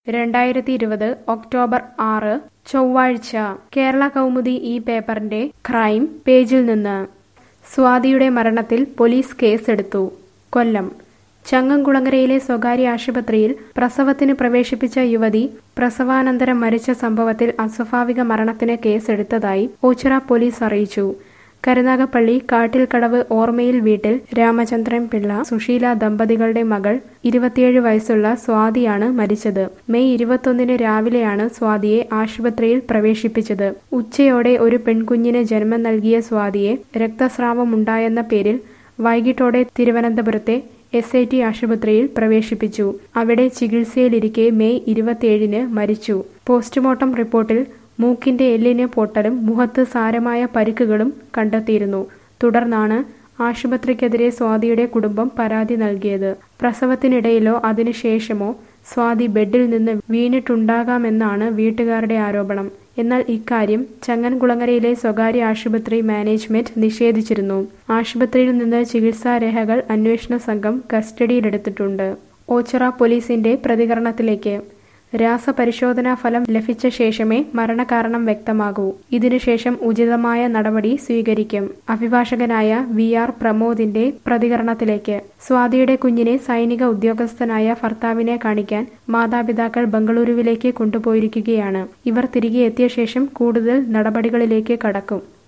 രണ്ടായിരത്തി ഇരുപത് ഒക്ടോബർ ആറ് ചൊവ്വാഴ്ച കേരള കൗമുദി ഈ പേപ്പറിന്റെ ക്രൈം പേജിൽ നിന്ന് സ്വാതിയുടെ മരണത്തിൽ പോലീസ് കേസെടുത്തു കൊല്ലം ചങ്ങംകുളങ്ങരയിലെ സ്വകാര്യ ആശുപത്രിയിൽ പ്രസവത്തിന് പ്രവേശിപ്പിച്ച യുവതി പ്രസവാനന്തരം മരിച്ച സംഭവത്തിൽ അസ്വാഭാവിക മരണത്തിന് കേസെടുത്തതായി ഓച്ചിറ പോലീസ് അറിയിച്ചു കരുനാഗപ്പള്ളി കാട്ടിൽക്കടവ് ഓർമ്മയിൽ വീട്ടിൽ രാമചന്ദ്രൻ പിള്ള സുശീല ദമ്പതികളുടെ മകൾ ഇരുപത്തിയേഴ് വയസ്സുള്ള സ്വാതിയാണ് മരിച്ചത് മെയ് ഇരുപത്തൊന്നിന് രാവിലെയാണ് സ്വാതിയെ ആശുപത്രിയിൽ പ്രവേശിപ്പിച്ചത് ഉച്ചയോടെ ഒരു പെൺകുഞ്ഞിന് ജന്മം നൽകിയ സ്വാതിയെ രക്തസ്രാവമുണ്ടായെന്ന പേരിൽ വൈകിട്ടോടെ തിരുവനന്തപുരത്തെ എസ് ഐ ടി ആശുപത്രിയിൽ പ്രവേശിപ്പിച്ചു അവിടെ ചികിത്സയിലിരിക്കെ മെയ് ഇരുപത്തിയേഴിന് മരിച്ചു പോസ്റ്റ്മോർട്ടം റിപ്പോർട്ടിൽ മൂക്കിന്റെ എല്ലിന് പൊട്ടലും മുഖത്ത് സാരമായ പരിക്കുകളും കണ്ടെത്തിയിരുന്നു തുടർന്നാണ് ആശുപത്രിക്കെതിരെ സ്വാതിയുടെ കുടുംബം പരാതി നൽകിയത് പ്രസവത്തിനിടയിലോ അതിനുശേഷമോ സ്വാതി ബെഡിൽ നിന്ന് വീണിട്ടുണ്ടാകാമെന്നാണ് വീട്ടുകാരുടെ ആരോപണം എന്നാൽ ഇക്കാര്യം ചങ്ങൻകുളങ്ങരയിലെ സ്വകാര്യ ആശുപത്രി മാനേജ്മെന്റ് നിഷേധിച്ചിരുന്നു ആശുപത്രിയിൽ നിന്ന് ചികിത്സാ രേഖകൾ അന്വേഷണ സംഘം കസ്റ്റഡിയിലെടുത്തിട്ടുണ്ട് ഓച്ചിറ പോലീസിന്റെ പ്രതികരണത്തിലേക്ക് രാസപരിശോധനാ ഫലം ലഭിച്ച ശേഷമേ മരണകാരണം വ്യക്തമാകൂ ഇതിനുശേഷം ഉചിതമായ നടപടി സ്വീകരിക്കും അഭിഭാഷകനായ വി ആർ പ്രമോദിന്റെ പ്രതികരണത്തിലേക്ക് സ്വാതിയുടെ കുഞ്ഞിനെ സൈനിക ഉദ്യോഗസ്ഥനായ ഭർത്താവിനെ കാണിക്കാൻ മാതാപിതാക്കൾ ബംഗളൂരുവിലേക്ക് കൊണ്ടുപോയിരിക്കുകയാണ് ഇവർ തിരികെ എത്തിയ ശേഷം കൂടുതൽ നടപടികളിലേക്ക് കടക്കും